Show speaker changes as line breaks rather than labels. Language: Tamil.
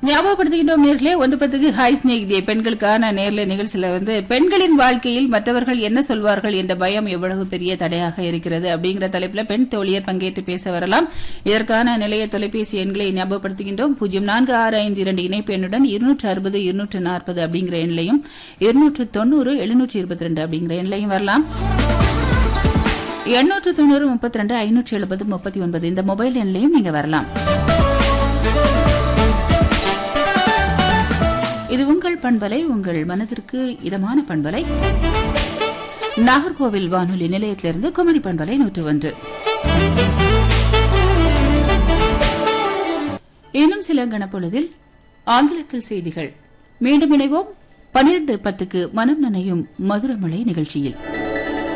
ஞாபகப்படுத்துகின்றோம் நேர்களே ஒன்று பத்துக்கு ஹாய் ஸ்நேகிதியை பெண்களுக்கான நேர்ல நிகழ்ச்சியில வந்து பெண்களின் வாழ்க்கையில் மற்றவர்கள் என்ன சொல்வார்கள் என்ற பயம் எவ்வளவு பெரிய தடையாக இருக்கிறது அப்படிங்கிற தலைப்புல பெண் தோழியர் பங்கேற்று பேச வரலாம் இதற்கான நிலைய தொலைபேசி எண்களை ஞாபகப்படுத்துகின்றோம் பூஜ்ஜியம் நான்கு ஆறு ஐந்து இரண்டு இணைப்பு எண்ணுடன் இருநூற்று அறுபது இருநூற்று நாற்பது அப்படிங்கிற எண்ணையும் இருநூற்று தொண்ணூறு எழுநூற்று இருபத்தி ரெண்டு அப்படிங்கிற எண்ணையும் வரலாம் எண்ணூற்று தொண்ணூறு முப்பத்தி ரெண்டு ஐநூற்று எழுபது முப்பத்தி ஒன்பது இந்த மொபைல் எண்லையும் நீங்க வரலாம் இது உங்கள் பண்பலை உங்கள் மனதிற்கு இதமான பண்பலை நாகர்கோவில் வானொலி நிலையத்திலிருந்து குமரி பண்பலை நூற்று ஒன்று இன்னும் சில கணப்பொழுதில் ஆங்கிலத்தில் செய்திகள் மீண்டும் இணைவோம் பனிரெண்டு பத்துக்கு மனம் நனையும் மதுரமலை நிகழ்ச்சியில்